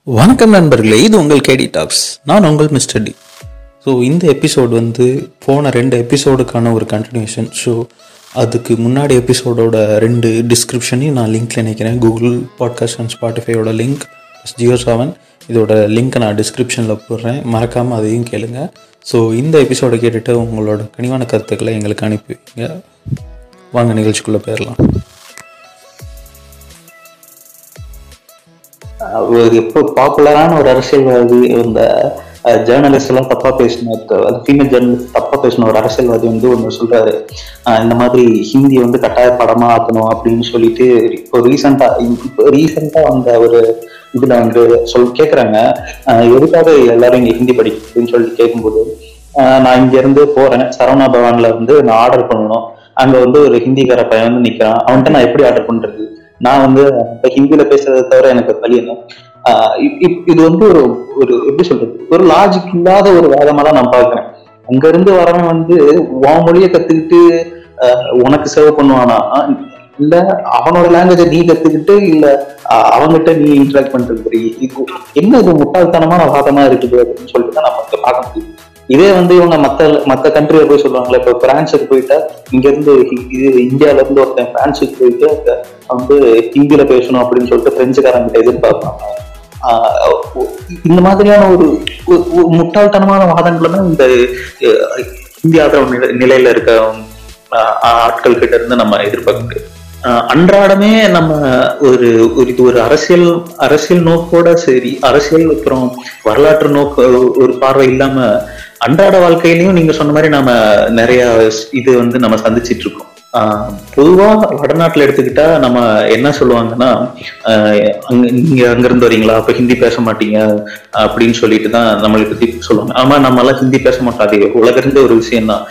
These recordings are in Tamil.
வணக்கம் நண்பர்களே இது உங்கள் கேடி டாக்ஸ் நான் உங்கள் மிஸ்டர் டி ஸோ இந்த எபிசோடு வந்து போன ரெண்டு எபிசோடுக்கான ஒரு கண்டினியூஷன் ஸோ அதுக்கு முன்னாடி எபிசோடோட ரெண்டு டிஸ்கிரிப்ஷனையும் நான் லிங்க்ல நினைக்கிறேன் கூகுள் பாட்காஸ்ட் அண்ட் ஸ்பாட்டிஃபையோட லிங்க் ஜியோ செவன் இதோட லிங்க்கை நான் டிஸ்கிரிப்ஷனில் போடுறேன் மறக்காமல் அதையும் கேளுங்க ஸோ இந்த எபிசோடை கேட்டுட்டு உங்களோட கனிவான கருத்துக்களை எங்களுக்கு அனுப்பி வைங்க வாங்க நிகழ்ச்சிக்குள்ளே போயிடலாம் ஒரு இப்போ பாப்புலரான ஒரு அரசியல்வாதி இந்த ஜேர்னலிஸ்ட் எல்லாம் தப்பா பேசின ஃபீமேல் ஜேர்னலிஸ்ட் தப்பா பேசின ஒரு அரசியல்வாதி வந்து ஒன்று சொல்றாரு அஹ் இந்த மாதிரி ஹிந்தி வந்து கட்டாய படமா ஆக்கணும் அப்படின்னு சொல்லிட்டு இப்போ ரீசெண்டா இப்போ ரீசெண்டா வந்த ஒரு இதுல வந்து சொல் கேக்குறாங்க அஹ் எதுக்காக எல்லாரும் இங்க ஹிந்தி படிக்கணும்னு சொல்லிட்டு கேட்கும்போது அஹ் நான் இங்க இருந்து போறேன் சரவணா பவன்ல வந்து நான் ஆர்டர் பண்ணணும் அங்க வந்து ஒரு ஹிந்திக்கார பையன் வந்து நிக்கிறான் அவன்கிட்ட நான் எப்படி ஆர்டர் பண்றது நான் வந்து இப்ப ஹிந்தியில பேசுறதை தவிர எனக்கு வழி என்ன ஆஹ் இப்- இப்- இது வந்து ஒரு ஒரு எப்படி சொல்றது ஒரு லாஜிக் இல்லாத ஒரு வாதமா தான் நான் பாக்குறேன் அங்க இருந்து வரவன் வந்து உன் மொழியை கத்துக்கிட்டு ஆஹ் உனக்கு சேவ் பண்ணுவானா இல்ல அவனோட லாங்குவேஜை நீ கத்துக்கிட்டு இல்ல ஆஹ் அவன்கிட்ட நீ இன்டராக்ட் பண்றது இது என்ன இது முட்டாள்தனமான வாதமா இருக்குது அப்படின்னு சொல்லிட்டு தான் நம்ம இங்க பார்க்க முடியும் இதே வந்து இவங்க மத்த மத்த கண்ட்ரில போய் சொல்லுவாங்களே இப்ப பிரான்ஸுக்கு போயிட்டா இங்க இருந்து ஹி- இது இந்தியால இருந்து ஒருத்தன் பிரான்ஸுக்கு போயிட்டு அங்க வந்து ஹிந்தியில பேசணும் அப்படின்னு சொல்லிட்டு பிரெஞ்சுக்காரங்கிட்ட எதிர்பார்ப்பாங்க ஆஹ் இந்த மாதிரியான ஒரு ஒரு- ஒரு முட்டாள்தனமான வாதங்களை தான் இந்த அஹ், இந்திய ஆதரவு நிலை- நிலையில இருக்க ஆஹ், ஆட்கள் கிட்ட இருந்து நம்ம எதிர்பார்க்க முடியாது ஆஹ், அன்றாடமே நம்ம ஒரு ஒரு இது ஒரு அரசியல் அரசியல் நோக்கோட சரி அரசியல் அப்புறம் வரலாற்று நோக்கு ஒரு பார்வை இல்லாம அன்றாட வாழ்க்கையிலயும் நீங்க சொன்ன மாதிரி நாம நிறைய இது வந்து நம்ம சந்திச்சிட்டு இருக்கோம் ஆஹ் பொதுவா வடநாட்டுல எடுத்துக்கிட்டா நம்ம என்ன சொல்லுவாங்கன்னா ஆஹ் அங்க நீங்க அங்க இருந்து வரீங்களா அப்ப ஹிந்தி பேச மாட்டீங்க அப்படின்னு சொல்லிட்டு தான் நம்மளை பத்தி சொல்லுவாங்க ஆமா நம்ம எல்லாம் ஹிந்தி பேச மாட்டோம் அது உலகிருந்த ஒரு விஷயம் தான்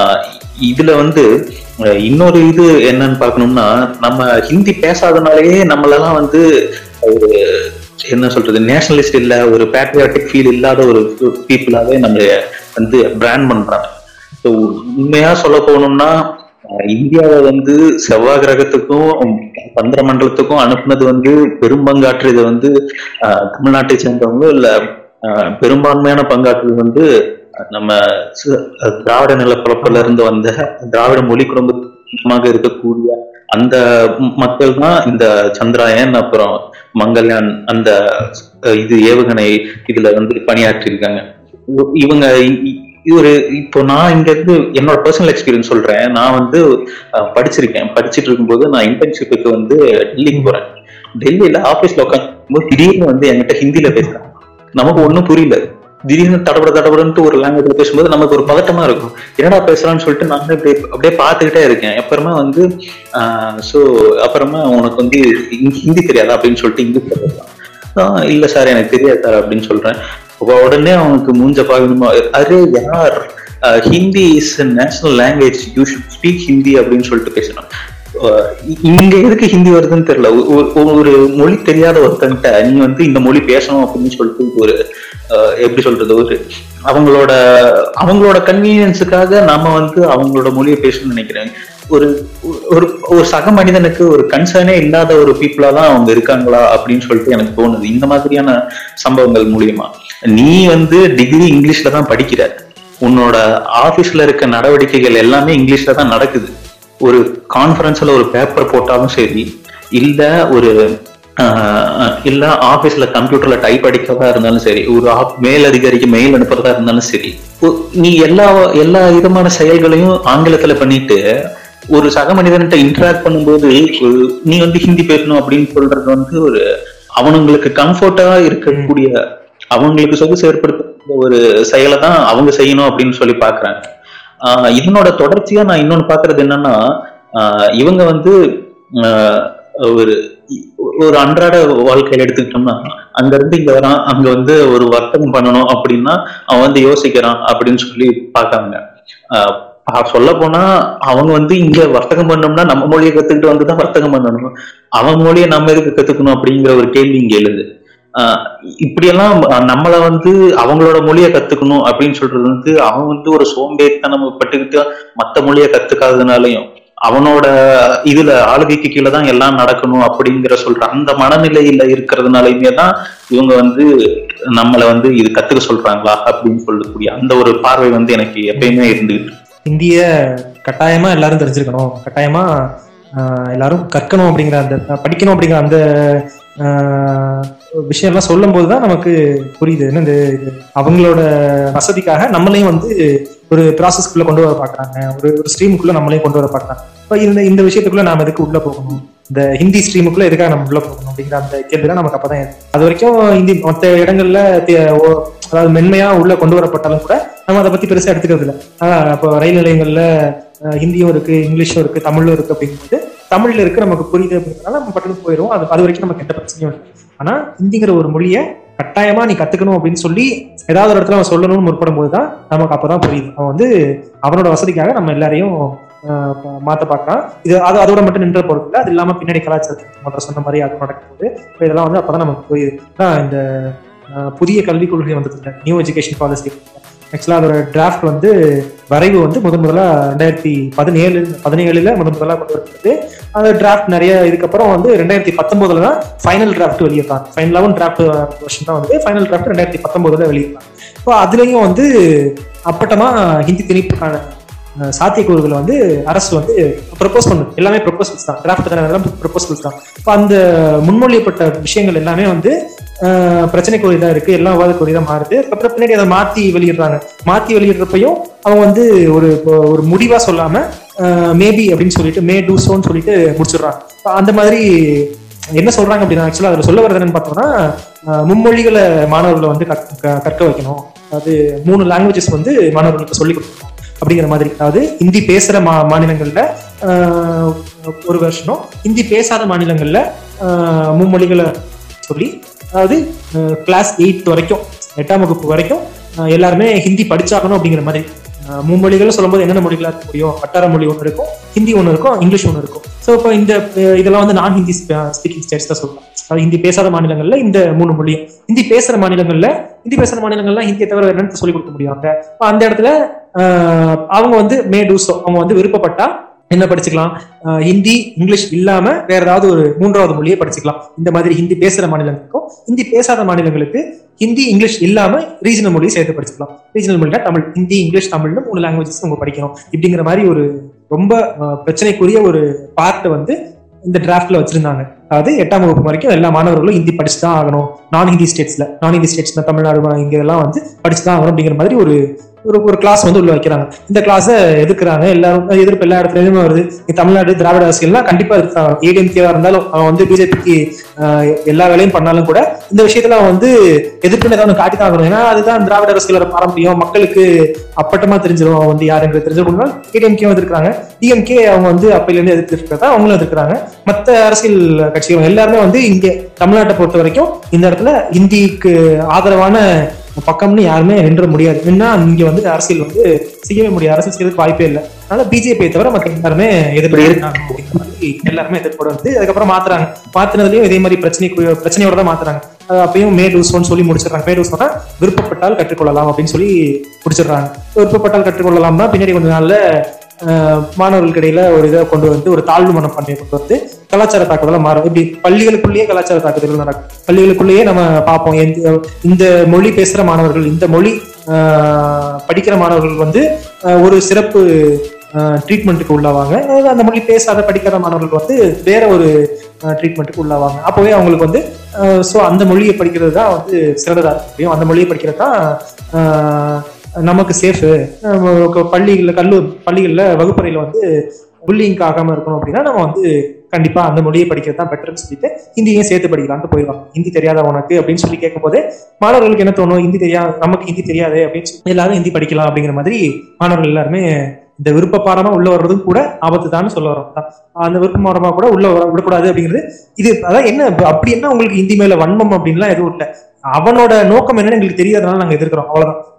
இதுல வந்து ஆஹ் இன்னொரு இது என்னன்னு பார்க்கணும்னா நம்ம ஹிந்தி பேசாதனாலேயே நம்மளெல்லாம் வந்து ஒரு என்ன சொல்றது நேஷனலிஸ்ட் இல்ல ஒரு பேட்ரியாட்டிக் ஃபீல் இல்லாத ஒரு பீப்புளாவே நம்ம வந்து பிராண்ட் பண்றாங்க ஸோ உண்மையா சொல்ல போகணும்னா அஹ் இந்தியாவை வந்து செவ்வாய் கிரகத்துக்கும் சந்திர மண்டலத்துக்கும் அனுப்புனது வந்து பெரும்பங்காற்றுறது வந்து அஹ், தமிழ்நாட்டை சேர்ந்தவங்க இல்ல அஹ், பெரும்பான்மையான பங்காற்றுறது வந்து அஹ், நம்ம சு- அஹ், திராவிட நிலப்பரப்புல இருந்து வந்த திராவிட மொழி குடும்பமாக இருக்கக்கூடிய அந்த ம- மக்கள் தான் இந்த சந்திராயன் அப்புறம் மங்கள்யான் அந்த அஹ், இது ஏவுகணை இதுல வந்து பணியாற்றியிருக்காங்க இவ- இவங்க இ- இ- ஒரு இப்போ நான் இங்க இருந்து என்னோட பர்சனல் எக்ஸ்பீரியன்ஸ் சொல்றேன் நான் வந்து அஹ், படிச்சிருக்கேன் படிச்சிட்டு இருக்கும்போது நான் இன்டர்ன்ஷிப்புக்கு வந்து டெல்லிக்கு போறேன் டெல்லியில ஆபீஸ்ல உட்காந்தும்போது திடீர்னு வந்து என்கிட்ட ஹிந்தில பேசுறாங்க நமக்கு ஒண்ணும் புரியல திடீர்னு தடபட தடபடன்ட்டு ஒரு லாங்குவேஜ்ல பேசும்போது நமக்கு ஒரு பதட்டமா இருக்கும் என்னடா பேசுறான்னு சொல்லிட்டு நான் அப்படியே அப்படியே பார்த்துக்கிட்டே இருக்கேன் அப்புறமா வந்து ஸோ அப்புறமா உனக்கு வந்து ஹிந்தி- ஹிந்தி தெரியாதா அப்படின்னு சொல்லிட்டு இங்கிலீஷ்ல பேசலாம் ஆஹ் இல்ல சார் எனக்கு தெரியாது சார் அப்படின்னு சொல்றேன் அப்ப உடனே அவனுக்கு மூஞ்ச பார்க்கணுமா அரே யார் uh Hindi is national language you should speak Hindi அப்படின்னு சொல்லிட்டு பேசணும் அஹ் இ- இங்க எதுக்கு ஹிந்தி வருதுன்னு தெரியல ஒரு- ஒரு- ஒரு மொழி தெரியாத ஒருத்தன்ட்ட நீ வந்து இந்த மொழி பேசணும் அப்படின்னு சொல்லிட்டு ஒரு அஹ் எப்படி சொல்றது ஒரு அவங்களோட அவங்களோட கன்வீனியன்ஸுக்காக நாம வந்து அவங்களோட மொழியை பேசணும்னு நினைக்கிறேன் ஒரு ஒரு ஒரு சக மனிதனுக்கு ஒரு கன்சர்னே இல்லாத ஒரு பீப்புளா தான் அவங்க இருக்காங்களா அப்படின்னு சொல்லிட்டு எனக்கு தோணுது இந்த மாதிரியான சம்பவங்கள் மூலியமா நீ வந்து டிகிரி இங்கிலீஷ்ல தான் படிக்கிற உன்னோட ஆபீஸ்ல இருக்க நடவடிக்கைகள் எல்லாமே இங்கிலீஷ்ல தான் நடக்குது ஒரு கான்ஃபரன்ஸ்ல ஒரு பேப்பர் போட்டாலும் சரி இல்ல ஒரு ஆஹ், இல்ல ஆபீஸ்ல கம்ப்யூட்டர்ல டைப் அடிக்கிறதா இருந்தாலும் சரி ஒரு ஆப்- மேல் அதிகாரிக்கு மெயில் அனுப்புறதா இருந்தாலும் சரி ஒ- நீ எல்லா எல்லா விதமான செயல்களையும் ஆங்கிலத்துல பண்ணிட்டு ஒரு சக மனிதன்கிட்ட இன்டராக்ட் பண்ணும்போது ஒரு நீ வந்து ஹிந்தி பேசணும் அப்படின்னு சொல்றது வந்து ஒரு அவனுங்களுக்கு கம்ஃபர்ட்டா இருக்கக்கூடிய அவங்களுக்கு சொகுசு ஏற்படுத்த ஒரு செயலை தான் அவங்க செய்யணும் அப்படின்னு சொல்லி பாக்குறாங்க ஆஹ் இதனோட தொடர்ச்சியா நான் இன்னொன்னு பாக்குறது என்னன்னா ஆஹ் இவங்க வந்து ஆஹ் ஒரு ஒரு அன்றாட வாழ்க்கையில எடுத்துக்கிட்டோம்னா அங்க இருந்து இங்க வரான் அங்க வந்து ஒரு வர்த்தகம் பண்ணணும் அப்படின்னா அவன் வந்து யோசிக்கிறான் அப்படின்னு சொல்லி பாக்காங்க சொல்ல போனா அவங்க வந்து இங்க வர்த்தகம் பண்ணோம்னா நம்ம மொழியை கத்துக்கிட்டு வந்துதான் வர்த்தகம் பண்ணணும் அவன் மொழியை நம்ம எதுக்கு கத்துக்கணும் அப்படிங்கிற ஒரு கேள்வி இங்க எழுது ஆஹ் இப்படியெல்லாம் நம்மள வந்து அவங்களோட மொழியை கத்துக்கணும் அப்படின்னு சொல்றது வந்து அவன் வந்து ஒரு சோம்பேறித்தனம் பட்டுக்கிட்டு மத்த மொழியை கத்துக்காததுனாலையும் அவனோட இதுல ஆளுகைக்கு கீழே தான் எல்லாம் நடக்கணும் அப்படிங்கிற சொல்ற அந்த மனநிலையில இருக்கிறதுனாலயுமே தான் இவங்க வந்து நம்மள வந்து இது கத்துக்க சொல்றாங்களா அப்படின்னு சொல்லக்கூடிய அந்த ஒரு பார்வை வந்து எனக்கு எப்பயுமே இருந்துகிட்டு இருக்கு. இந்திய கட்டாயமா எல்லாரும் தெரிஞ்சிருக்கணும் கட்டாயமா ஆஹ், எல்லாரும் கற்கணும் அப்படிங்கிற அந்த படிக்கணும் அப்படிங்கிற அந்த ஆஹ், விஷயம்லாம் சொல்லும் போதுதான் நமக்கு புரியுது என்ன இந்த இது அவங்களோட வசதிக்காக நம்மளையும் வந்து ஒரு ப்ராசஸ்க்குள்ள கொண்டு வர பாக்குறாங்க ஒரு ஒரு ஸ்ட்ரீமுக்குள்ள நம்மளையும் கொண்டு வர பாக்குறாங்க இப்போ இந்த இந்த விஷயத்துக்குள்ள நாம எதுக்கு உள்ள போகணும் இந்த ஹிந்தி ஸ்ட்ரீமுக்குள்ள எதுக்காக நம்ம உள்ள போகணும் அப்படிங்கிற அந்த கேள்விதான் நமக்கு அப்பதான் இருக்கு. அது வரைக்கும் ஹிந்தி மற்ற இடங்கள்ல தே- ஓ- அதாவது மென்மையா உள்ள கொண்டு வரப்பட்டாலும் கூட நம்ம அதை பத்தி பெருசா எடுத்துக்கிறது இல்லை ஆஹ் இப்போ ரயில் நிலையங்கள்ல ஆஹ் ஹிந்தியும் இருக்கு இங்கிலீஷும் இருக்கு தமிழும் இருக்கு அப்படிங்கும்போது தமிழ்ல இருக்கு நமக்கு புரியுது அப்படிங்கிறதுனால நம்ம பட்டுன்னு போயிடும் அது அது வரைக்கும் நமக்கு எந்த பிரச்சனையும் இல்லை ஆனா ஹிந்திங்கிற ஒரு மொழியை கட்டாயமா நீ கத்துக்கணும் அப்படின்னு சொல்லி ஏதாவது ஒரு இடத்துல அவன் சொல்லணும்னு முற்படும் போது தான் நமக்கு அப்பதான் புரியுது அவன் வந்து அவனோட வசதிக்காக நம்ம எல்லாரையும் ஆஹ் ப- மாத்த பார்க்கறான் இது அது அதோட மட்டும் நின்ற போறது இல்லை அது இல்லாம பின்னாடி கலாச்சாரத்துக்கு மற்ற சொன்ன மாதிரி அது நடக்கும்போது இப்ப இதெல்லாம் வந்து அப்பதான் நமக்கு புரியுது ஆனா இந்த ஆஹ் புதிய கல்விக் கொள்கை வந்தது நியூ எஜுகேஷன் பாலிசி ஆக்சுவலா அதோட டிராஃப்ட் வந்து வரைவு வந்து முதன் முதலா ரெண்டாயிரத்தி பதினேழு பதினேழுல முதன் முதலா கொண்டு வரப்பட்டது அந்த டிராஃப்ட் நிறைய இதுக்கப்புறம் வந்து ரெண்டாயிரத்தி பத்தொன்பதுல தான் ஃபைனல் டிராஃப்ட் வெளியிட்டாங்க ஃபைனலாகவும் டிராஃப்ட் வருஷன் தான் வந்து ஃபைனல் டிராஃப்ட் ரெண்டாயிரத்தி பத்தொன்பதுல வெளியிட்டாங்க இப்போ அதுலயும் வந்து அப்பட்டமா ஹிந்தி திணிப்புக்கான அஹ், சாத்தியக்கூறுகளை வந்து அரசு வந்து ப்ரப்போஸ் பண்ணுது எல்லாமே ப்ரப்போசல்ஸ் தான் டிராஃப்ட் எல்லாம் ப்ரப்போசல்ஸ் தான் இப்போ அந்த முன்மொழியப்பட்ட விஷயங்கள் எல்லாமே வந்து அஹ், பிரச்சனைக்குரியதா இருக்கு எல்லாம் விவாதக்குரியதா மாறுது அதுக்கப்புறம் பின்னாடி அதை மாத்தி வெளியிடுறாங்க மாத்தி வெளியிடுறப்பையும் அவங்க வந்து ஒரு ஒரு முடிவா சொல்லாம மேபி அப்படின்னு சொல்லிட்டு மே டூ சோன்னு சொல்லிட்டு முடிச்சிடுறாங்க இப்ப அந்த மாதிரி என்ன சொல்றாங்க அப்படின்னா ஆக்சுவலா அதுல சொல்ல வரது என்னன்னு பார்த்தோம்னா அஹ், மும்மொழிகளை மாணவர்களை வந்து கற்க க- கற்க வைக்கணும் அது மூணு லாங்குவேஜஸ் வந்து மாணவர்களுக்கு சொல்லிக் கொடுக்கணும் அப்படிங்கிற மாதிரி அதாவது ஹிந்தி பேசுற மா மாநிலங்கள்ல ஆஹ், ஒரு வருஷனும் ஹிந்தி பேசாத மாநிலங்கள்ல ஆஹ், மும்மொழிகளை சொல்லி அதாவது கிளாஸ் எயித் வரைக்கும் எட்டாம் வகுப்பு வரைக்கும் ஆஹ், எல்லாருமே ஹிந்தி படிச்சாகணும் அப்படிங்கிற மாதிரி ஆஹ், மும்மொழிகள் சொல்லும்போது என்னென்ன மொழிகளா இருக்க முடியும் வட்டார மொழி ஒன்று இருக்கும் ஹிந்தி ஒன்று இருக்கும் இங்கிலீஷ் ஒன்று இருக்கும் ஸோ இப்போ இந்த அஹ், இதெல்லாம் வந்து நான் ஹிந்தி ஸ்பீக்கிங் ஸ்டேட்ஸ் தான் சொல்லலாம் அதாவது ஹிந்தி பேசாத மாநிலங்கள்ல இந்த மூணு மொழியும் ஹிந்தி பேசுற மாநிலங்கள்ல ஹிந்தி பேசுற மாநிலங்கள்ல ஹிந்தியை தவிர வேற என்னன்னு சொல்லி கொடுக்க முடியும் அங்க அப்ப அந்த இடத்துல ஆஹ், அவங்க வந்து மே டூசோ அவங்க வந்து விருப்பப்பட்டா என்ன படிச்சுக்கலாம் ஆஹ், ஹிந்தி இங்கிலீஷ் இல்லாம வேற ஏதாவது ஒரு மூன்றாவது மொழியை படிச்சுக்கலாம் இந்த மாதிரி ஹிந்தி பேசுற மாநிலங்களுக்கும் ஹிந்தி பேசாத மாநிலங்களுக்கு ஹிந்தி இங்கிலீஷ் இல்லாம ரீஜனல் மொழியை சேர்த்து படிச்சுக்கலாம் ரீஜனல் மொழினா தமிழ் ஹிந்தி இங்கிலீஷ் தமிழ்னு மூணு லாங்குவேஜஸ் அவங்க படிக்கணும் இப்படிங்கிற மாதிரி ஒரு ரொம்ப ஆஹ், பிரச்சனைக்குரிய ஒரு பார்ட்டை வந்து இந்த டிராஃப்ட்ல வச்சிருந்தாங்க அதாவது எட்டாம் வகுப்பு வரைக்கும் எல்லா மாணவர்களும் ஹிந்தி படிச்சு தான் ஆகணும் நான் ஹிந்தி ஸ்டேட்ஸ்ல நான் ஹிந்தி ஸ்டேட்ஸ்ல தமிழ்நாடு இங்க எல்லாம் வந்து படிச்சு தான் ஆகணும் அப்படிங்கிற மாதிரி ஒரு ஒரு ஒரு கிளாஸ் வந்து உள்ள வைக்கிறாங்க இந்த கிளாஸை எதிர்க்கிறாங்க எல்லாரும் எதிர்ப்பு எல்லா இடத்துலயுமே வருது இங்க தமிழ்நாடு திராவிட அரசியல்னா கண்டிப்பா இருக்காங்க ஏடிஎம்கேவா இருந்தாலும் அவன் வந்து பிஜேபிக்கு எல்லா வேலையும் பண்ணாலும் கூட இந்த விஷயத்துல அவன் வந்து எதிர்ப்புன்னு ஏதாவது ஒண்ணு காட்டி தான் ஆகணும் ஏன்னா அதுதான் திராவிட அரசியலோட பாரம்பரியம் மக்களுக்கு அப்பட்டமா தெரிஞ்சிடும் அவன் வந்து யாருங்கிறது தெரிஞ்சிடும் ஏடிஎம்கே எதிர்க்கிறாங்க டிஎம்கே அவங்க வந்து அப்பையில இருந்து எதிர்த்து இருக்கிறதா அவங்களும் எதிர்க்கிறாங்க மத்த அரசியல் கட்சிகள் எல்லாருமே வந்து இங்க தமிழ்நாட்டை பொறுத்த வரைக்கும் இந்த இடத்துல இந்திக்கு ஆதரவான பக்கம்னு யாருமே நின்ற முடியாது ஏன்னா இங்க வந்து அரசியல் வந்து செய்யவே முடியாது அரசியல் செய்யறதுக்கு வாய்ப்பே இல்லை அதனால பிஜேபியை தவிர மற்ற எல்லாருமே எதிர்ப்பு இருக்காங்க அப்படிங்கிற மாதிரி எல்லாருமே எதிர்ப்போட வந்து அதுக்கப்புறம் மாத்துறாங்க மாத்தினதுலயும் இதே மாதிரி பிரச்சனை பிரச்சனையோட தான் மாத்துறாங்க அது அப்பயும் மே டூசோன்னு சொல்லி முடிச்சிடுறாங்க மே டூசோனா விருப்பப்பட்டால் கற்றுக்கொள்ளலாம் அப்படின்னு சொல்லி முடிச்சிடுறாங்க விருப்பப்பட்டால் கற்றுக்கொள்ளலாம்னா பின்னாடி கொஞ்ச நாள்ல ஆஹ், மாணவர்களுக்கு இடையில ஒரு இதை கொண்டு வந்து ஒரு தாழ்வு மனப்பான்மையை கொண்டு வந்து கலாச்சார தாக்குதலாம் மாறும் இப்படி பள்ளிகளுக்குள்ளேயே கலாச்சார தாக்குதல்கள் நடக்கும் பள்ளிகளுக்குள்ளேயே நம்ம பார்ப்போம் எந்த இந்த மொழி பேசுற மாணவர்கள் இந்த மொழி ஆஹ், படிக்கிற மாணவர்கள் வந்து ஆஹ், ஒரு சிறப்பு ட்ரீட்மெண்ட்டுக்கு உள்ளாவாங்க அதாவது அந்த மொழி பேசாத படிக்காத மாணவர்கள் வந்து வேற ஒரு ட்ரீட்மெண்ட்டுக்கு உள்ளாவாங்க அப்போவே அவங்களுக்கு வந்து ஸோ அந்த மொழியை படிக்கிறது தான் வந்து சிறந்ததாக இருக்க முடியும் அந்த மொழியை படிக்கிறது தான் ஆஹ், நமக்கு சேஃபு பள்ளிகளில் கல்லூ பள்ளிகளில் வகுப்பறையில் வந்து புல்லிங் ஆகாம இருக்கணும் அப்படின்னா நம்ம வந்து கண்டிப்பா அந்த மொழியை படிக்கிறது தான் பெட்டர்னு சொல்லிட்டு ஹிந்தியையும் சேர்த்து படிக்கலாம்னு போயிடுவாங்க ஹிந்தி தெரியாத உனக்கு அப்படின்னு சொல்லி கேட்கும்போது மாணவர்களுக்கு என்ன தோணும் ஹிந்தி தெரியா நமக்கு ஹிந்தி தெரியாது அப்படின்னு சொல்லி எல்லாரும் ஹிந்தி படிக்கலாம் அப்படிங்கிற மாதிரி மாணவர்கள் எல்லாருமே இந்த விருப்ப பாடமா உள்ள வர்றதும் கூட ஆபத்து தான் சொல்ல வரோம் அந்த விருப்ப பாடமா கூட உள்ள வர விடக்கூடாது அப்படிங்கிறது இது அதான் என்ன அப்படி என்ன உங்களுக்கு ஹிந்தி மேல வன்மம் அப்படின்லாம் எதுவும் இல்லை அவனோட நோக்கம் என்னன்னு எங்களுக்கு தெரியாதனால நாங்க எதிர்க்கிறோம் அவ்வளவுதான்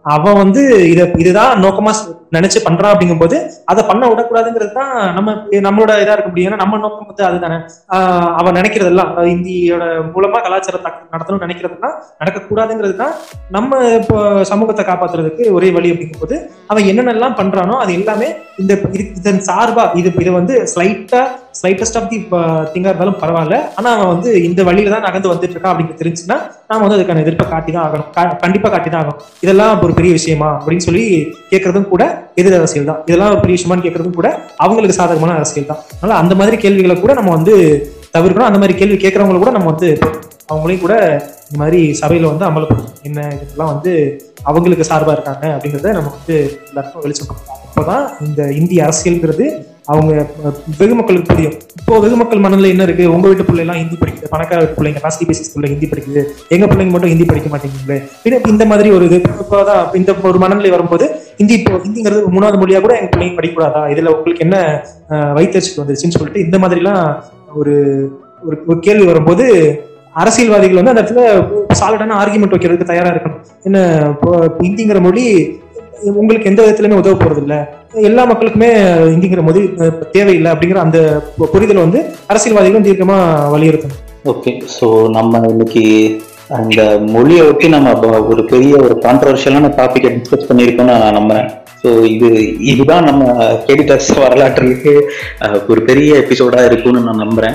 அவன் வந்து இத இதுதான் நோக்கமா ஸ்- நினைச்சு பண்றான் அப்படிங்கும்போது அதை பண்ண விடக்கூடாதுங்கிறது தான் நம்ம நம்மளோட இதா இருக்க முடியும் ஏன்னா நம்ம நோக்கம் வந்து அதுதானே ஆஹ் அவன் நினைக்கிறதெல்லாம் அதாவது இந்தியோட மூலமா கலாச்சாரத்தை நடத்தணும்னு நினைக்கிறதுலாம் நடக்கக்கூடாதுங்கிறது தான் நம்ம இப்போ சமூகத்தை காப்பாத்துறதுக்கு ஒரே வழி அப்படிங்கும்போது அவன் என்னென்னலாம் பண்றானோ அது எல்லாமே இந்த இது- இதன் சார்பா இது இது வந்து ஸ்லைட்டா ஸ்லைட்டஸ்ட் ஆஃப் தி திங்கா இருந்தாலும் பரவாயில்ல ஆனா அவன் வந்து இந்த வழியில தான் நகர்ந்து வந்துட்டு இருக்கான் அப்படின்னு தெரிஞ்சுன்னா நாம வந்து அதுக்கான எதிர்ப்பை காட்டி தான் ஆகணும் கா- கண்டிப்பா காட்டி தான் ஆகணும் இதெல்லாம் ஒரு பெரிய விஷயமா அப்படின்னு சொல்லி கேட்கறதும் கூட எதிர் அரசியல் தான் இதெல்லாம் ஒரு பெரிய விஷயமான்னு கேட்கறதும் கூட அவங்களுக்கு சாதகமான அரசியல் தான் அதனால அந்த மாதிரி கேள்விகளை கூட நம்ம வந்து தவிர்க்கணும் அந்த மாதிரி கேள்வி கேட்கறவங்களை கூட நம்ம வந்து அவங்களையும் கூட இந்த மாதிரி சபையில வந்து அமலப்படும் என்ன இதெல்லாம் வந்து அவங்களுக்கு சார்பா இருக்காங்க அப்படிங்கறத நம்ம வந்து எல்லாருக்கும் வெளிச்சம் கொடுக்கணும் அப்பதான் இந்த இந்திய அரசியல்ங்கிறது அவங்க அஹ், வெகு மக்களுக்கு புரியும் இப்போ வெகு மக்கள் மனநிலை என்ன இருக்கு உங்க வீட்டு பிள்ளை எல்லாம் ஹிந்தி படிக்குது பணக்கார வீட்டு பிள்ளைங்க காஸ்டி பேசிஸ் பிள்ளை ஹிந்தி படிக்குது எங்க பிள்ளைங்க மட்டும் ஹிந்தி படிக்க மாட்டேங்குது பின்ன இந்த மாதிரி ஒரு இது இப்போதான் இந்த ஒரு மனநிலை வரும்போது ஹிந்தி இப்போ ஹிந்திங்கிறது ஒரு மூணாவது மொழியா கூட எங்க பிள்ளைங்க படிக்கக்கூடாதா இதுல உங்களுக்கு என்ன அஹ், வயிற்றுச்சல் வந்துருச்சுன்னு சொல்லிட்டு இந்த மாதிரிலாம் ஒரு ஒரு ஒரு கேள்வி வரும்போது அரசியல்வாதிகள் வந்து அந்த இடத்துல சாலிடான ஆர்குமெண்ட் வைக்கிறதுக்கு தயாரா இருக்கணும் என்ன இப்போ ஹிந்திங்கிற மொழி உங்களுக்கு எந்த விதத்திலுமே உதவ போறது இல்ல எல்லா மக்களுக்குமே ஹிந்திங்கிற மொழி அஹ், தேவையில்லை அப்படிங்கிற அந்த புரிதல் வந்து அரசியல்வாதிகளும் தீர்க்கமா வலியுறுத்தணும் ஓகே ஸோ நம்ம இன்னைக்கு அந்த மொழியை ஒட்டி நம்ம ப- ஒரு பெரிய ஒரு கான்ட்ரவர்ஷியலான டாபிக்கை டிஸ்கஸ் பண்ணியிருக்கோம்னு நான் நம்புறேன் ஸோ இது இதுதான் நம்ம கேடிடாக்ஸ் வரலாற்றிற்கு அஹ், ஒரு பெரிய எபிசோடா இருக்கும்னு நான் நம்புறேன்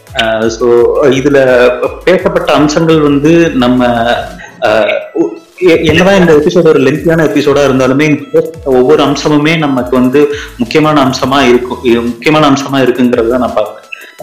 ஸோ இதுல பேசப்பட்ட அம்சங்கள் வந்து நம்ம அஹ், ஒ- எ- என்னதான் இந்த எபிசோட் ஒரு லென்த்தியான எபிசோடா இருந்தாலுமே இங்க பேசப்பட்ட ஒவ்வொரு அம்சமுமே நமக்கு வந்து முக்கியமான அம்சமா இருக்கும் இது முக்கியமான அம்சமா இருக்குங்கிறத நான் பார்க்கிறேன்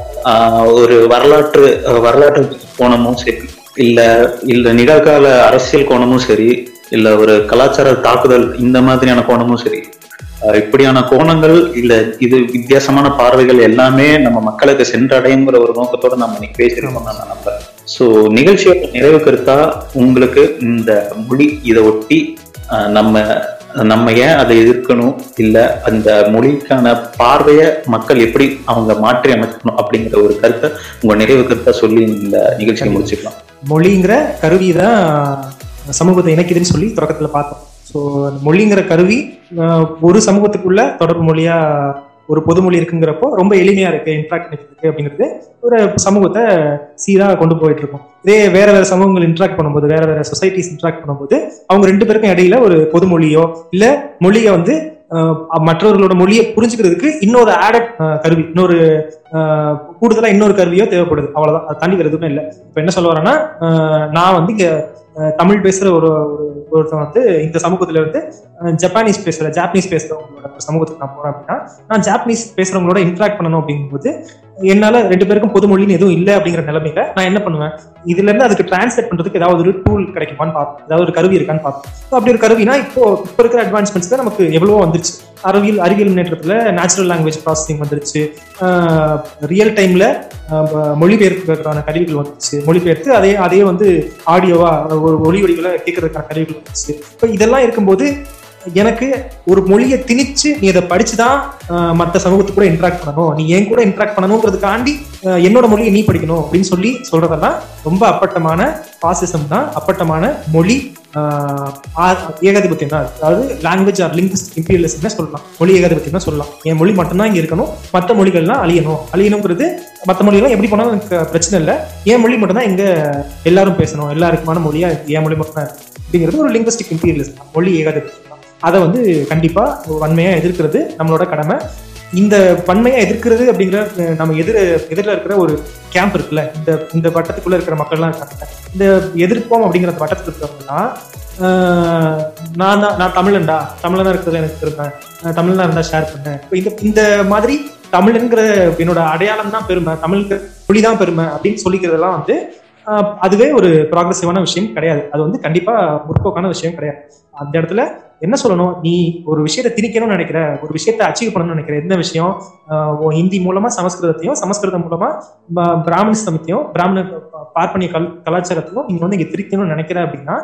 ஆஹ் ஒரு வரலாற்று அஹ் வரலாற்று கோணமும் சரி இல்ல இல்ல நிகழ்கால அரசியல் கோணமும் சரி இல்ல ஒரு கலாச்சார தாக்குதல் இந்த மாதிரியான கோணமும் சரி ஆஹ் இப்படியான கோணங்கள் இல்ல இது வித்தியாசமான பார்வைகள் எல்லாமே நம்ம மக்களுக்கு சென்றடையுங்கிற ஒரு நோக்கத்தோட நம்ம இன்னைக்கு பேசியிருக்கோம் நான் நம்புறேன் ஸோ நிகழ்ச்சியோட நிறைவு கருத்தா உங்களுக்கு இந்த மொழி இதை ஒட்டி ஆஹ் நம்ம நம்ம ஏன் அதை எதிர்க்கணும் இல்ல அந்த மொழிக்கான பார்வையை மக்கள் எப்படி அவங்க மாற்றி அமைக்கணும் அப்படிங்கிற ஒரு கருத்தை உங்க நிறைவு கருத்தா சொல்லி இந்த நிகழ்ச்சியை முடிச்சுக்கலாம் மொழிங்கிற கருவி தான் சமூகத்தை இணைக்குதுன்னு சொல்லி தொடக்கத்துல பார்த்தோம் ஸோ மொழிங்கிற கருவி அஹ், ஒரு சமூகத்துக்குள்ள தொடர்பு மொழியா ஒரு பொது மொழி இருக்குங்கிறப்போ ரொம்ப எளிமையா இருக்கு இன்ட்ராக்ட் இருக்கு அப்படிங்கிறது ஒரு சமூகத்தை சீரா கொண்டு போயிட்டு இருக்கும் இதே வேற வேற சமூகங்கள் இன்ட்ராக்ட் பண்ணும்போது வேற வேற சொசைட்டிஸ் இன்ட்ராக்ட் பண்ணும்போது அவங்க ரெண்டு பேருக்கும் இடையில ஒரு பொது மொழியோ இல்ல மொழியை வந்து அஹ், மற்றவர்களோட மொழியை புரிஞ்சுக்கிறதுக்கு இன்னொரு ஆடட் கருவி இன்னொரு அஹ், கூடுதலா இன்னொரு கருவியோ தேவைப்படுது அவ்வளவுதான் அது தாண்டி வேற எதுவுமே இல்லை இப்ப என்ன சொல்ல வரேன்னா அஹ், நான் வந்து இங்க அஹ், தமிழ் பேசுற ஒரு ஒரு ஒருத்தன் வந்து இந்த சமூகத்துல இருந்து அஹ், ஜப்பானீஸ் பேசுற ஜாப்பனீஸ் பேசுறவங்களோட ஒரு சமூகத்துக்கு நான் போறேன் அப்படின்னா நான் ஜாப்பனீஸ் பேசுறவங்களோட இன்ட்ராக்ட் பண்ணணும் அப்படிங்கும்போது என்னால ரெண்டு பேருக்கும் பொது மொழின்னு எதுவும் இல்லை அப்படிங்கிற நிலைமையில நான் என்ன பண்ணுவேன் இதுல இருந்து அதுக்கு டிரான்ஸ்லேட் பண்றதுக்கு ஏதாவது ஒரு டூல் கிடைக்குமான்னு பார்ப்பேன் ஏதாவது ஒரு கருவி இருக்கான்னு பார்ப்பேன் So, அப்படி ஒரு கருவினா இப்போ இப்போ இருக்கிற அட்வான்ஸ்மெண்ட்ஸ் தான் நமக்கு எவ்வளவோ வந்துருச்சு அறிவியல் அறிவியல் முன்னேற்றத்துல நேச்சுரல் லாங்குவேஜ் ப்ராசஸிங் வந்துருச்சு ரியல் டைம்ல மொழிபெயர்ப்புக்கான கருவிகள் வந்துருச்சு மொழிபெயர்த்து அதே அதே வந்து ஆடியோவா ஒரு ஒளி வடிவில் கேட்கறதுக்கான கருவிகள் வந்துருச்சு இப்போ இதெல்லாம் இருக்கும்போது எனக்கு ஒரு மொழியை திணிச்சு நீ அதை படிச்சுதான் ஆஹ், மத்த சமூகத்து கூட இன்ட்ராக்ட் பண்ணணும் நீ என் கூட இன்ட்ராக்ட் பண்ணணுங்கிறதுக்காண்டி ஆஹ், என்னோட மொழியை நீ படிக்கணும் அப்படின்னு சொல்லி சொல்றதெல்லாம் ரொம்ப அப்பட்டமான பாசிசம் தான் அப்பட்டமான மொழி ஆஹ், ஆ- ஏகாதிபத்தியம் தான் அது. அதாவது லாங்குவேஜ் ஆர் லிங்க்ஸ் இம்பீரியலிசம் சொல்லலாம் மொழி ஏகாதிபத்தியம் தான் சொல்லலாம் என் மொழி மட்டும்தான் இங்க இருக்கணும் மற்ற மொழிகள்லாம் அழியணும் அழியணுங்கிறது மற்ற மொழிகள்லாம் எப்படி போனாலும் எனக்கு பிரச்சனை இல்லை என் மொழி மட்டும்தான் இங்க எல்லாரும் பேசணும் எல்லாருக்குமான மொழியா என் மொழி மட்டும் தான் இருக்கு அப்படிங்கிறது ஒரு லிங்குஸ்டிக் இம்பீரியலிசம் தான் மொழி ஏகாதிபத்தியம் தான் அதை வந்து கண்டிப்பா வன்மையா எதிர்க்கிறது நம்மளோட கடமை இந்த வன்மையா எதிர்க்கிறது அப்படிங்கிற அஹ், நம்ம எதிர எதிரில் இருக்கிற ஒரு கேம்ப் இருக்குல்ல இந்த இந்த வட்டத்துக்குள்ள இருக்கிற மக்கள்லாம் இருக்காங்க இந்த எதிர்ப்போம் அப்படிங்கிற அந்த வட்டத்தில் இருக்கிறவங்கலாம் ஆஹ், நான் தான் நான் தமிழன்டா தமிழனா இருக்கிறது எனக்கு பெருமை நான் தமிழனா இருந்தா ஷேர் பண்ணேன் இப்போ இந்த இந்த மாதிரி தமிழன்கிற என்னோட அடையாளம் தான் பெருமை தமிழுக்கு மொழி தான் பெருமை அப்படின்னு சொல்லிக்கிறதெல்லாம் வந்து ஆஹ், அதுவே ஒரு ப்ராக்ரஸிவான விஷயம் கிடையாது அது வந்து கண்டிப்பா முற்போக்கான விஷயம் கிடையாது அந்த இடத்துல என்ன சொல்லணும் நீ ஒரு விஷயத்தை திணிக்கணும்னு நினைக்கிற ஒரு விஷயத்தை அச்சீவ் பண்ணணும்னு நினைக்கிற என்ன விஷயம் ஆஹ் உன் ஹிந்தி மூலமா சமஸ்கிருதத்தையும் சமஸ்கிருதம் மூலமா ப- பிராமணிசமத்தையும் பிராமண பார்ப்பனிய கல் கலாச்சாரத்தையும் நீங்க வந்து இங்க திரிக்கணும்னு நினைக்கிற அப்படின்னா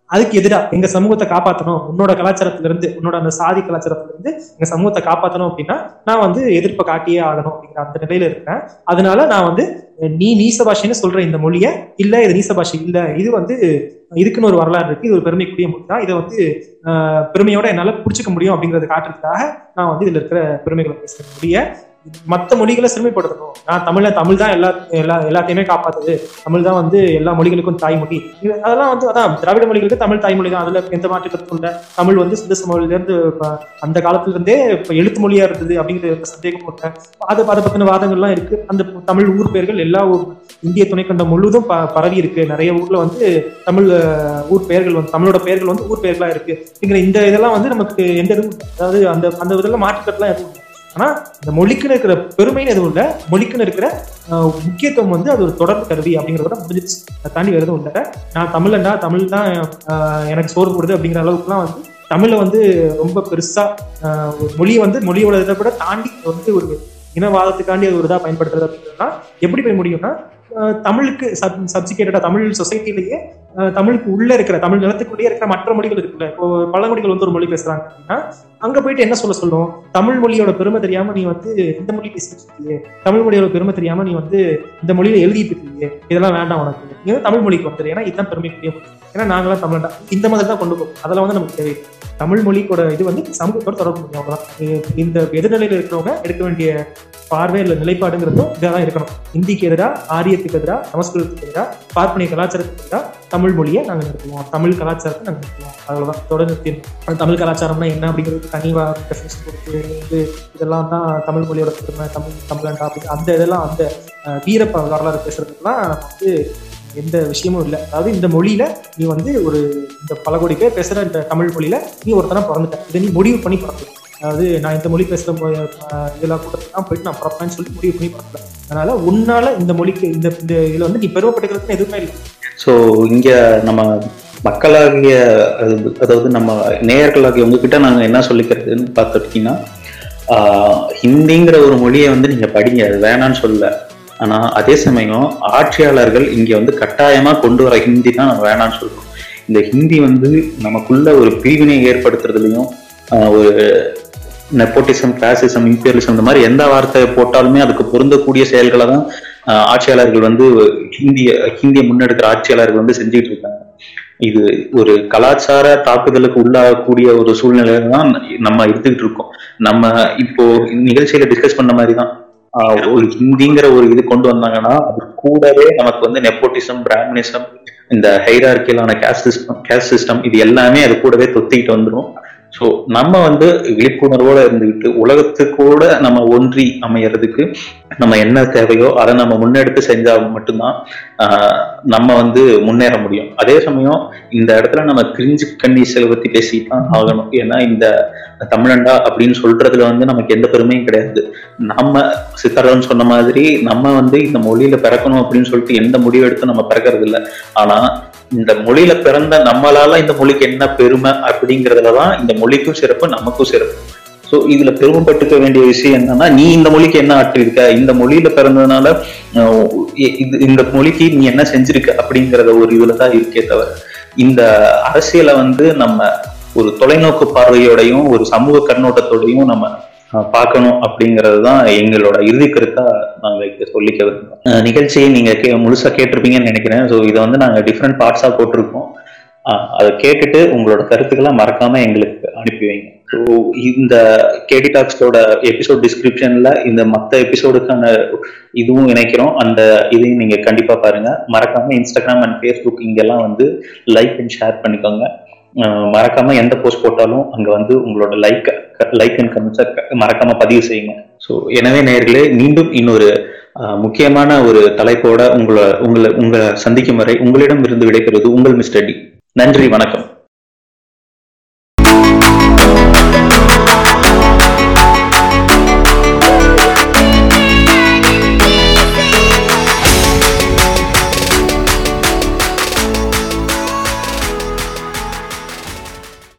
அதுக்கு எதிரா எங்க சமூகத்தை காப்பாற்றணும் உன்னோட கலாச்சாரத்துல இருந்து உன்னோட அந்த சாதி கலாச்சாரத்துல இருந்து எங்க சமூகத்தை காப்பாற்றணும் அப்படின்னா நான் வந்து எதிர்ப்பை காட்டியே ஆகணும் அப்படிங்கிற அந்த நிலையில இருக்கேன் அதனால நான் வந்து நீ நீச பாஷைன்னு சொல்ற இந்த மொழியை இல்ல இது நீச பாஷை இல்ல இது வந்து இதுக்குன்னு ஒரு வரலாறு இருக்கு இது ஒரு பெருமைக்குரிய மொழி தான் இதை வந்து ஆஹ், பெருமையோட என்னால புடிச்சுக்க முடியும் அப்படிங்கறத காட்டுறதுக்காக நான் வந்து இதுல இருக்கிற பெருமைகளை பேசுற மொழிய மத்த மொழிகளை சிறுமைப்படுத்தணும் நான் தமிழ்ல தமிழ் தான் எல்லா எல்லா எல்லாத்தையுமே காப்பாத்துது தமிழ் தான் வந்து எல்லா மொழிகளுக்கும் தாய்மொழி இது அதெல்லாம் வந்து அதான் திராவிட மொழிகளுக்கு தமிழ் தாய்மொழி தான் அதுல எந்த மாற்று கருத்தும் இல்லை தமிழ் வந்து சிந்த சமவெளியில இருந்து இப்ப அந்த காலத்துல இருந்தே இப்ப எழுத்து மொழியா இருந்தது அப்படிங்கிற எந்த சந்தேகமும் இல்லை அது அதை பத்தின வாதங்கள்லாம் இருக்கு அந்த தமிழ் ஊர் பெயர்கள் எல்லா ஊர் இந்திய துணைக்கண்டம் முழுவதும் ப- பரவி இருக்கு நிறைய ஊர்ல வந்து தமிழ் அஹ், ஊர் பெயர்கள் வந்து தமிழோட பெயர்கள் வந்து ஊர் பெயர்களா இருக்கு அப்படிங்கிற இந்த இதெல்லாம் வந்து நமக்கு எந்த இதுவும் இல்லை. அதாவது அந்த அந்த இதெல்லாம் மாற்றுக்கட்டுலாம் எதுவும் இல்லை ஆனா இந்த மொழிக்குன்னு இருக்கிற பெருமைன்னு எதுவும் இல்லை மொழிக்குன்னு இருக்கிற அஹ், முக்கியத்துவம் வந்து அது ஒரு தொடர்பு கருவி அப்படிங்கறத முடிஞ்சிருச்சு அதை தாண்டி வேற எதுவும் இல்லை நான் தமிழன்டா தமிழ் தான் அஹ், எனக்கு சோறு போடுது அப்படிங்கிற அளவுக்குலாம் வந்து தமிழை வந்து ரொம்ப பெருசா அஹ், ஒரு மொழியை வந்து மொழியோட இதை விட தாண்டி வந்து ஒரு இனவாதத்துக்காண்டி அது ஒரு இதாக பயன்படுத்துறது அப்படின்னா எப்படி போய் முடியும்னா அஹ், தமிழுக்கு சப் சப்ஜிகேட்டடா தமிழ் சொசைட்டிலேயே தமிழுக்கு உள்ள இருக்கிற தமிழ் நிலத்துக்குள்ளேயே இருக்கிற மற்ற மொழிகள் இருக்குல்ல இப்போ பழங்குடிகள் வந்து ஒரு மொழி பேசுறாங்க அப்படின்னா அங்க போயிட்டு என்ன சொல்ல சொல்லும் தமிழ் மொழியோட பெருமை தெரியாம நீ வந்து இந்த மொழி பேசிட்டு இருக்கியே தமிழ் மொழியோட பெருமை தெரியாம நீ வந்து இந்த மொழியில எழுதிட்டு இருக்கியே இதெல்லாம் வேண்டாம் உனக்கு நீ வந்து தமிழ் மொழிக்கு வந்துரு ஏன்னா இதுதான் பெருமைக்குரிய மொழி ஏன்னா நாங்களாம் தமிழ்டா இந்த மாதிரி தான் கொண்டு போகும் அதெல்லாம் வந்து நமக்கு தேவை தமிழ் மொழியோட இது வந்து சமூகத்தோட தொடர்பு முடியும் அவ்வளவுதான் இது- இந்த எதிர்நிலையில இருக்கிறவங்க எடுக்க வேண்டிய பார்வை இல்லை நிலைப்பாடுங்கிறதும் இதான் இருக்கணும் இந்திக்கு எதிராக ஆரியத்துக்கு எதிராக சமஸ்கிருதத்துக்கு எதிராக பார்ப்பனிய கலாச்சாரத்துக்கு எதிராக தமிழ் மொழியை நாங்க நிறுத்துவோம் தமிழ் கலாச்சாரத்தை நாங்க நிறுத்துவோம் அவ்வளவுதான் தொடர்ந்து அது தமிழ் கலாச்சாரம்னா என்ன அப்படிங்கிறது தனிவா டெஃபினேஷன் கொடுத்து இது இதெல்லாம் தான் தமிழ் மொழியோட பெருமை தமிழ் தமிழண்டா அப்படி அந்த இதெல்லாம் அந்த அஹ், வீர ப- வரலாறு பேசுறதுக்குலாம் நம்ம வந்து எந்த விஷயமும் இல்லை அதாவது இந்த மொழியில நீ வந்து ஒரு இந்த பல கோடி பேர் பேசுற இந்த தமிழ் மொழியில நீ ஒருத்தனா பிறந்துட்ட இதை நீ முடிவு பண்ணி பிறந்த அதாவது நான் இந்த மொழி பேசுற மொ- அஹ், இதெல்லாம் கூட்டத்துக்கு தான் போயிட்டு நான் பிறப்பேன்னு சொல்லி முடிவு பண்ணி பிறக்கல அதனால உன்னால இந்த மொழிக்கு இந்த இந்த இதுல வந்து நீ பெருமைப்பட்டுக்கிறதுக்கு எதுவுமே இல்லை ஸோ இங்க நம்ம மக்களாகிய அது- அதாவது நம்ம நேயர்களாகிய உங்ககிட்ட நாங்க என்ன சொல்லிக்கிறதுன்னு பார்த்துட்டீங்கன்னா ஆஹ், ஹிந்திங்கிற ஒரு மொழியை வந்து நீங்க படிங்க அது வேணான்னு சொல்லல ஆனா அதே சமயம் ஆட்சியாளர்கள் இங்க வந்து கட்டாயமா கொண்டு வர ஹிந்தி தான் நம்ம வேணான்னு சொல்றோம் இந்த ஹிந்தி வந்து நமக்குள்ள ஒரு பிரிவினை ஏற்படுத்துறதுலையும் ஆஹ், ஒரு நெப்போட்டிசம் கிளாசிசம் இம்பீரியலிசம் இந்த மாதிரி எந்த வார்த்தையை போட்டாலுமே அதுக்கு பொருந்தக்கூடிய செயல்களை தான் ஆஹ், ஆட்சியாளர்கள் வந்து ஹிந்திய ஹிந்தியை முன்னெடுக்கிற ஆட்சியாளர்கள் வந்து செஞ்சுட்டு இருக்காங்க இது ஒரு கலாச்சார தாக்குதலுக்கு உள்ளாகக்கூடிய ஒரு சூழ்நிலையில தான் நம்ம இருந்துகிட்டு இருக்கோம் நம்ம இப்போ நிகழ்ச்சியில டிஸ்கஸ் பண்ண மாதிரி தான் ஆஹ், ஒரு ஹிந்திங்கிற ஒரு இது கொண்டு வந்தாங்கன்னா அது கூடவே நமக்கு வந்து நெப்போட்டிசம் பிராமணிசம் இந்த ஹைரார்கியலான கேஸ்ட் சிஸ்டம் கேஸ்ட் சிஸ்டம் இது எல்லாமே அது கூடவே தொத்திக்கிட்டு வந்துடும் ஸோ நம்ம வந்து விழிப்புணர்வோட இருந்துக்கிட்டு உலகத்துக்கூட நம்ம ஒன்றி அமையறதுக்கு நம்ம என்ன தேவையோ அதை நம்ம முன்னெடுத்து செஞ்சால் மட்டும்தான் ஆஹ், நம்ம வந்து முன்னேற முடியும் அதே சமயம் இந்த இடத்துல நம்ம கிரிஞ்சு கண்டிஷலை பத்தி பேசிட்டு தான் ஆகணும் ஏன்னா இந்த தமிழண்டா அப்படின்னு சொல்றதுல வந்து நமக்கு எந்த பெருமையும் கிடையாது நம்ம சித்தரன் சொன்ன மாதிரி நம்ம வந்து இந்த மொழியில பிறக்கணும் அப்படின்னு சொல்லிட்டு எந்த முடிவு எடுத்து நம்ம பிறக்கிறது இல்லை ஆனா இந்த மொழியில பிறந்த நம்மளால இந்த மொழிக்கு என்ன பெருமை அப்படிங்கறதுல தான் இந்த மொழிக்கும் சிறப்பு நமக்கும் சிறப்பு ஸோ இதுல பெருமைப்பட்டுக்க வேண்டிய விஷயம் என்னன்னா நீ இந்த மொழிக்கு என்ன ஆற்றிருக்க இந்த மொழியில பிறந்ததுனால அஹ், இ- இது இந்த மொழிக்கு நீ என்ன செஞ்சிருக்க அப்படிங்கறத ஒரு இதுல தான் இருக்கே தவிர இந்த அரசியலை வந்து நம்ம ஒரு தொலைநோக்கு பார்வையோடையும் ஒரு சமூக கண்ணோட்டத்தோடையும் நம்ம அஹ், பார்க்கணும் அப்படிங்கிறது தான் எங்களோட இறுதி கருத்தா நாங்க இங்க சொல்லிக்க விரும்புறோம் அஹ், நிகழ்ச்சியை நீங்க கே முழுசா கேட்டிருப்பீங்கன்னு நினைக்கிறேன் ஸோ இதை வந்து நாங்க டிஃப்ரெண்ட் பார்ட்ஸா போட்டிருக்கோம் அஹ், அதை கேட்டுட்டு உங்களோட கருத்துக்களை மறக்காம எங்களுக்கு அனுப்பி வைங்க ஸோ இந்த கேடி டாக்ஸோட எபிசோட் டிஸ்கிரிப்ஷன்ல இந்த மற்ற எபிசோடுக்கான இதுவும் இணைக்கிறோம் அந்த இதையும் நீங்க கண்டிப்பா பாருங்க மறக்காம இன்ஸ்டாகிராம் அண்ட் ஃபேஸ்புக் இங்கெல்லாம் வந்து லைக் அண்ட் ஷேர் பண்ணிக்கோங்க அஹ் மறக்காம எந்த போஸ்ட் போட்டாலும் அங்க வந்து உங்களோட லைக் லைக் அண்ட் கமெண்ட்ஸை மறக்காம பதிவு செய்யுங்க ஸோ எனவே நேயர்களே மீண்டும் இன்னொரு அஹ், முக்கியமான ஒரு தலைப்போட உங்களை உங்களை உங்களை சந்திக்கும் வரை உங்களிடம் இருந்து விடைபெறுவது உங்கள் மிஸ்டர் டி நன்றி வணக்கம்